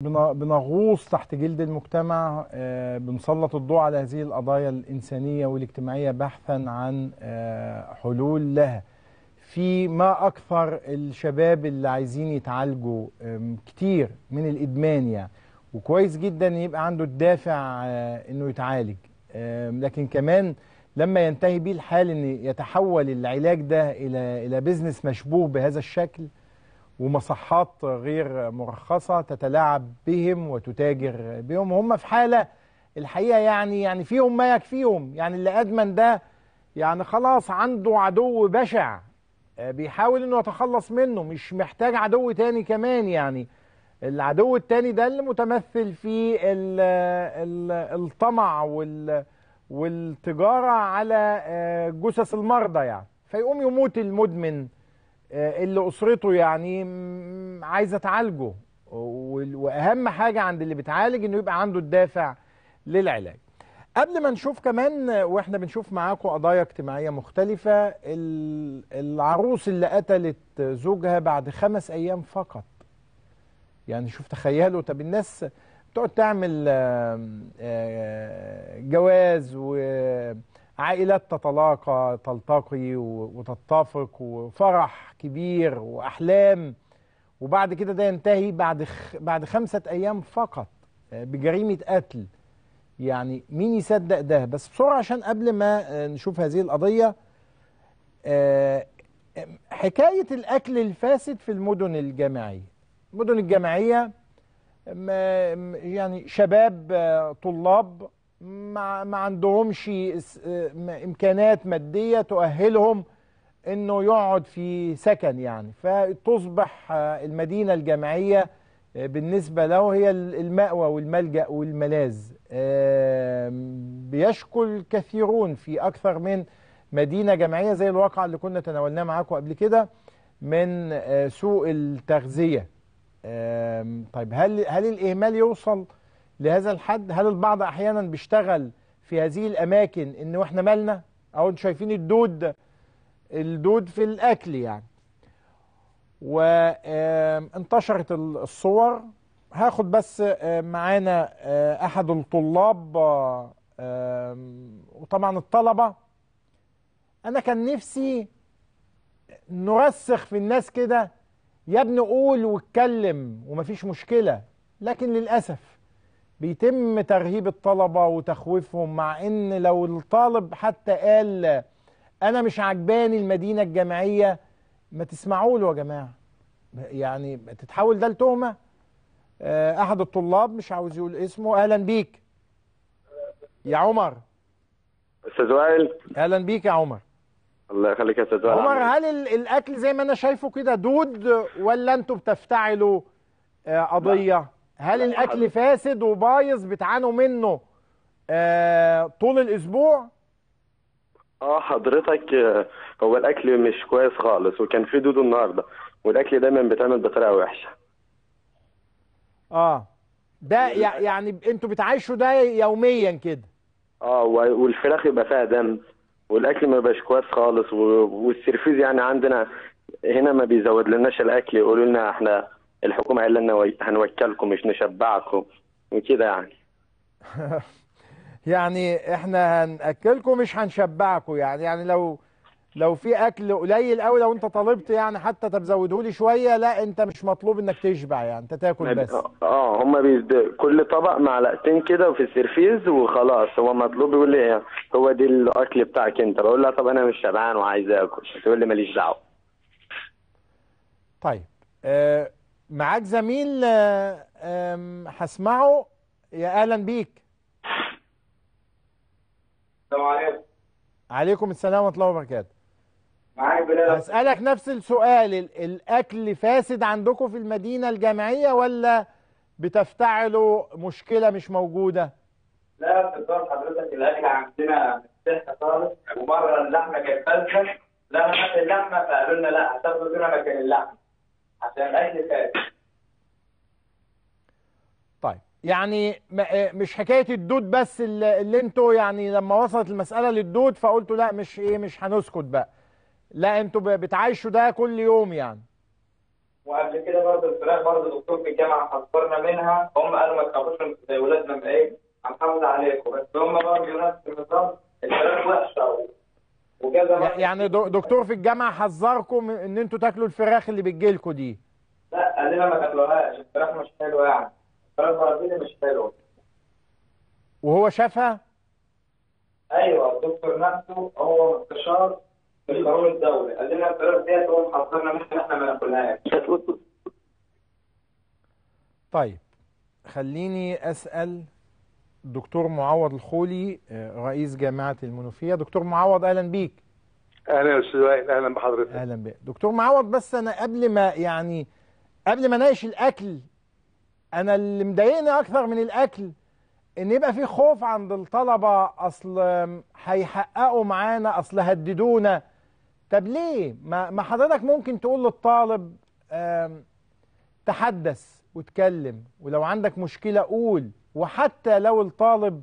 بن- بنغوص تحت جلد المجتمع آه، بنسلط الضوء على هذه القضايا الإنسانية والاجتماعية بحثا عن آه، حلول لها في ما أكثر الشباب اللي عايزين يتعالجوا آم، كتير من الإدمان يعني وكويس جدا يبقى عنده الدافع آه، إنه يتعالج آم، لكن كمان لما ينتهي بيه الحال إن يتحول العلاج ده إلى إلى بيزنس مشبوه بهذا الشكل ومصحات غير مرخصة تتلاعب بهم وتتاجر بهم هم في حالة الحقيقة يعني يعني فيهم ما يكفيهم يعني اللي أدمن ده يعني خلاص عنده عدو بشع آه، بيحاول انه يتخلص منه مش محتاج عدو تاني كمان يعني العدو التاني ده اللي متمثل في ال ال الطمع وال والتجارة على آه، جثث المرضى يعني فيقوم يموت المدمن آه، اللي اسرته يعني م- عايزه تعالجه وال- واهم حاجه عند اللي بيتعالج انه يبقى عنده الدافع للعلاج قبل ما نشوف كمان آه، واحنا بنشوف معاكم قضايا اجتماعيه مختلفه ال- العروس اللي قتلت زوجها بعد خمس ايام فقط يعني شوف تخيلوا طب الناس بتقعد تعمل آم، آه، جواز وعائلات تتلاقى تلتقي و- وتتفق وفرح كبير واحلام وبعد كده ده ينتهي بعد خ... بعد خمسة ايام فقط آه، بجريمة قتل يعني مين يصدق ده بس بسرعة عشان قبل ما آه، نشوف هذه القضية آه، حكاية الأكل الفاسد في المدن الجامعية المدن الجامعية ما م- يعني شباب آه، طلاب ما, ما عندهمش اس- آه، م- إمكانات مادية تؤهلهم إنه يقعد في سكن يعني فتصبح آه، المدينة الجامعية آه، بالنسبة له هي ال- المأوى والملجأ والملاذ آم، بيشكو الكثيرون في أكثر من مدينة جامعية زي الواقع اللي كنا تناولناه معاكم قبل كده من آه، سوء التغذية آم، طيب هل هل الإهمال يوصل لهذا الحد؟ هل البعض أحيانا بيشتغل في هذه الأماكن إنه إحنا مالنا؟ أو أنتوا شايفين الدود الدود في الأكل يعني وانتشرت الصور هاخد بس آه، معانا آه، أحد الطلاب آه، آم، وطبعا الطلبة أنا كان نفسي نرسخ في الناس كده يا ابني قول واتكلم ومفيش مشكلة لكن للأسف بيتم ترهيب الطلبة وتخويفهم مع ان لو الطالب حتى قال انا مش عجباني المدينة الجامعية ما تسمعوا له يا جماعة يعني تتحول ده لتهمة آه، احد الطلاب مش عاوز يقول اسمه اهلا بيك يا عمر استاذ وائل اهلا بيك يا عمر الله يخليك يا استاذ وائل عمر عامل هل ال- الاكل زي ما انا شايفه كده دود ولا انتوا بتفتعلوا آه، قضيه هل لا، الاكل حضرتك. فاسد وبايظ بتعانوا منه آه، طول الاسبوع إيه؟ اه حضرتك آه، هو الاكل مش كويس خالص وكان في دود النهارده والاكل دايما بيتعمل بطريقه وحشه اه ده يع- يعني انتوا بتعايشوا ده يوميا كده اه و- والفراخ يبقى فيها دم والاكل ما يبقاش كويس خالص و- والسيرفيز يعني عندنا هنا ما بيزود لناش الاكل يقولوا لنا احنا الحكومه قال لنا وي- هنوكلكم مش نشبعكم وكده يعني يعني احنا هناكلكم مش هنشبعكم يعني يعني لو لو في اكل قليل قوي لو انت طالبت يعني حتى طب زوده لي شويه لا انت مش مطلوب انك تشبع يعني انت تاكل ما بي- بس اه هم بيزد... كل طبق معلقتين كده في السيرفيز وخلاص هو مطلوب يقول لي هو دي الاكل بتاعك انت بقول لها طب انا مش شبعان وعايز اكل تقول لي ماليش دعوه طيب آه معاك زميل آه آم، هسمعه يا اهلا بيك السلام عليكم عليكم السلام ورحمه الله وبركاته معاك بلال هسألك نفس السؤال ال- الأكل فاسد عندكم في المدينة الجامعية ولا بتفتعلوا مشكلة مش موجودة؟ لا باختصار حضرتك الاكل عندنا صحة خالص ومره اللحمه كانت فاسده لا ناكل اللحمه فقالوا لنا لا هتاخدوا لنا مكان اللحمه عشان الاكل فاسد طيب يعني ما- آه، مش حكاية الدود بس اللي, اللي انتوا يعني لما وصلت المسألة للدود فقلتوا لا مش ايه مش هنسكت بقى لا انتوا ب- بتعايشوا ده كل يوم يعني وقبل كده برضه الفراخ برضه دكتور في الجامعه حذرنا منها هم قالوا ما تخافوش انتوا زي ولادنا بقى ايه هنحافظ عليكم بس هم برضه نفس النظام الفراخ وحشه وكذا مرة. يعني دو- دكتور في الجامعه حذركم ان انتوا تاكلوا الفراخ اللي بتجيلكوا دي لا قال لنا ما تاكلوهاش الفراخ مش حلوه يعني الفراخ برازيلي مش حلوه وهو شافها ايوه الدكتور نفسه هو مستشار في القانون الدولي قال لنا الفراخ ديت هو محذرنا منها ان احنا ما ناكلهاش طيب خليني اسال دكتور معوض الخولي آه، رئيس جامعه المنوفيه دكتور معوض اهلا بيك اهلا يا استاذ وائل اهلا بحضرتك اهلا بك دكتور معوض بس انا قبل ما يعني قبل ما اناقش الاكل انا اللي مضايقني اكثر من الاكل ان يبقى في خوف عند الطلبه اصل هيحققوا معانا اصل هددونا طب ليه ما ما حضرتك ممكن تقول للطالب آم، تحدث واتكلم ولو عندك مشكله قول وحتى لو الطالب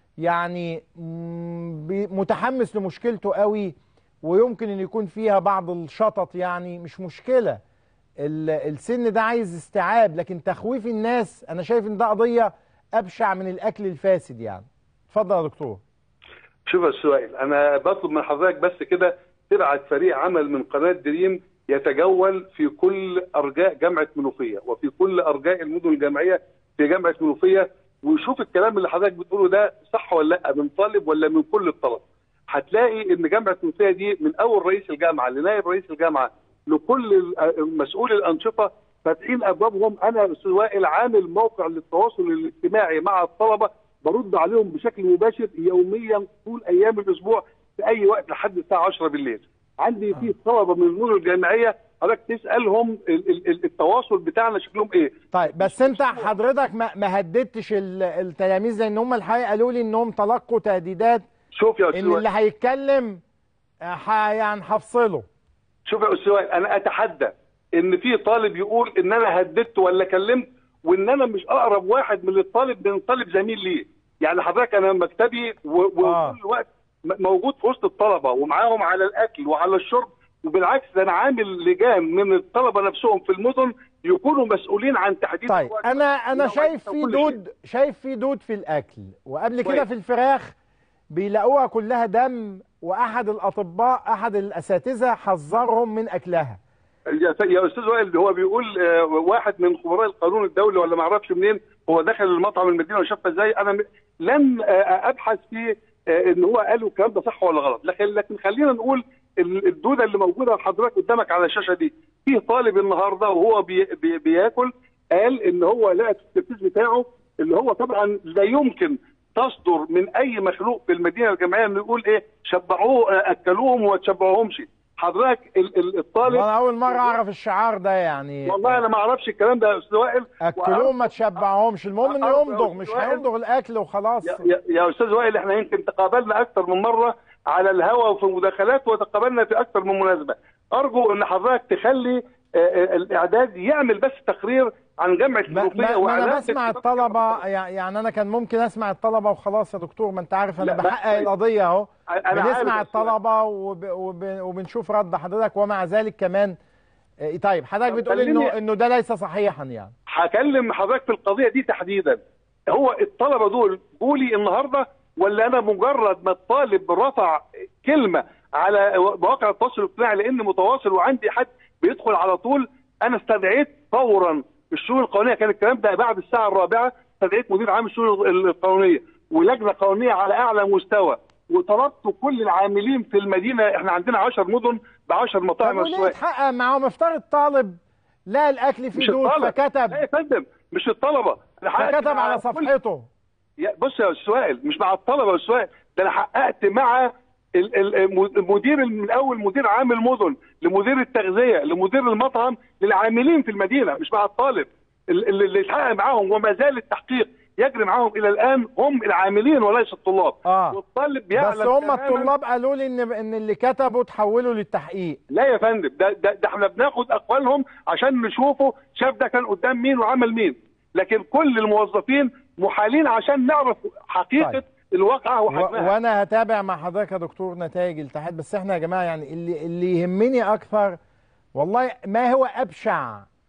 يعني مم، بي- متحمس لمشكلته قوي ويمكن ان يكون فيها بعض الشطط يعني مش مشكله ال- السن ده عايز استيعاب لكن تخويف الناس انا شايف ان ده قضيه ابشع من الاكل الفاسد يعني اتفضل يا دكتور شوف يا استاذ وائل انا بطلب من حضرتك بس كده تبعت فريق عمل من قناه دريم يتجول في كل ارجاء جامعه منوفيه وفي كل ارجاء المدن الجامعيه في جامعه منوفيه ويشوف الكلام اللي حضرتك بتقوله ده صح ولا لا من طالب ولا من كل الطلبه هتلاقي ان جامعه منوفيه دي من اول رئيس الجامعه لنائب رئيس الجامعه لكل ال- مسؤول الانشطه فاتحين ابوابهم انا يا استاذ وائل عامل موقع للتواصل الاجتماعي مع الطلبه برد عليهم بشكل مباشر يوميا طول ايام الاسبوع في اي وقت لحد الساعه 10 بالليل عندي في طلبه من المدن الجامعيه حضرتك تسالهم ال- ال- ال- التواصل بتاعنا شكلهم ايه طيب بس انت حضرتك ما, ما هددتش ال- التلاميذ لان هم الحقيقه قالوا لي انهم تلقوا تهديدات شوف يا استاذ ان اللي وائل هيتكلم آه، ح- يعني هفصله شوف يا استاذ وائل انا اتحدى ان في طالب يقول ان انا هددت ولا كلمت وان انا مش اقرب واحد من الطالب من طالب زميل ليه يعني حضرتك انا مكتبي و- وكل آه. وقت م- موجود في وسط الطلبه ومعاهم على الاكل وعلى الشرب وبالعكس ده انا عامل لجان من الطلبه نفسهم في المدن يكونوا مسؤولين عن تحديد طيب الوقت انا انا والمواعيد شايف في وكل شيء. دود شايف في دود في الاكل وقبل كده كويس. في الفراخ بيلاقوها كلها دم واحد الاطباء احد الاساتذه حذرهم من اكلها يا يا استاذ وائل هو بيقول آه، واحد من خبراء القانون الدولي ولا ما اعرفش منين هو دخل المطعم المدينه وشافها ازاي انا م- لن آه، ابحث في آه، ان هو قالوا الكلام ده صح ولا غلط لكن لكن خلينا نقول ال- الدوده اللي موجوده لحضرتك قدامك على الشاشه دي في طالب النهارده وهو بي بي بياكل قال ان هو لقى في التركيز بتاعه اللي هو طبعا لا يمكن تصدر من اي مخلوق في المدينه الجامعيه انه يقول ايه شبعوه آه، اكلوهم وما تشبعوهمش حضرتك ال- ال- الطالب وانا اول مره اعرف الشعار ده يعني والله انا ما اعرفش الكلام ده يا استاذ وائل اكلوهم ما تشبعهمش المهم انه أعرف يا يمضغ أستاذ مش وائل. هيمضغ الاكل وخلاص يا, يا, يا استاذ وائل احنا يمكن تقابلنا اكثر من مره على الهواء وفي مداخلات وتقابلنا في اكثر من مناسبه ارجو ان حضرتك تخلي آه، آه، الاعداد يعمل بس تقرير عن جامعه ما, المنوفيه ما, ما انا وعلامة بسمع اتفاق الطلبه الطلبة. يع- يعني انا كان ممكن اسمع الطلبه وخلاص يا دكتور ما انت عارف انا لا، لا، بحقق كويس. القضيه اهو أنا عارف بنسمع يا أستاذ وائل. الطلبه وب... وب... وبنشوف رد حضرتك ومع ذلك كمان آه، طيب حضرتك طب بتقول انه خليني- انه ده ليس صحيحا يعني هكلم حضرتك في القضيه دي تحديدا هو الطلبه دول قولي النهارده ولا انا مجرد ما الطالب رفع كلمه على مواقع التواصل الاجتماعي لان متواصل وعندي حد بيدخل على طول انا استدعيت فورا الشؤون القانونيه كان الكلام ده بعد الساعه الرابعه استدعيت مدير عام الشؤون القانونيه ولجنه قانونيه على اعلى مستوى وطلبت كل العاملين في المدينه احنا عندنا 10 مدن ب 10 طب مطاعم وليه وسواق يتحقق معاهم افترض طالب لا الاكل فيه مش دود الطلبه فكتب لا يا فندم مش الطلبه أنا حققت فكتب مع على كل- صفحته يا- بص يا استاذ وائل مش مع الطلبه يا استاذ وائل ده انا حققت مع ال- ال- المدير من اول مدير عام المدن لمدير التغذيه لمدير المطعم للعاملين في المدينه مش مع الطالب ال- ال- اللي اتحقق معاهم وما زال التحقيق يجري معاهم الى الان هم العاملين وليس الطلاب آه. والطالب بيعلم بس هم تماماً- الطلاب قالوا لي ان ان اللي كتبوا تحولوا للتحقيق لا يا فندم ده, ده, ده احنا بناخد اقوالهم عشان نشوفه شاف ده كان قدام مين وعمل مين لكن كل الموظفين محالين عشان نعرف حقيقه طيب. الواقعه و- وحجمها وانا هتابع مع حضرتك يا دكتور نتائج الاتحاد بس احنا يا جماعه يعني اللي اللي يهمني اكثر والله ما هو ابشع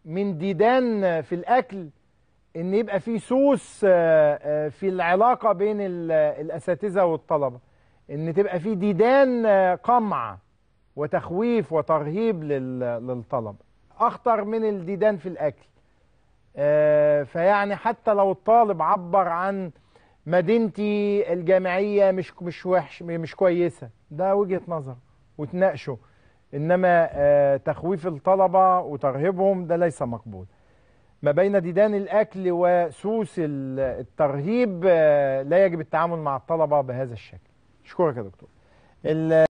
من ديدان في الاكل ان يبقى في سوس آه، آه، في العلاقه بين ال- الاساتذه والطلبه ان تبقى في ديدان آه، قمع وتخويف وترهيب لل- للطلبه اخطر من الديدان في الاكل آه، فيعني حتى لو الطالب عبر عن مدينتي الجامعيه مش مش وحش مش كويسه ده وجهه نظر وتناقشوا انما آه، تخويف الطلبه وترهيبهم ده ليس مقبول ما بين ديدان الاكل وسوس ال- الترهيب آه، لا يجب التعامل مع الطلبه بهذا الشكل اشكرك يا دكتور ال-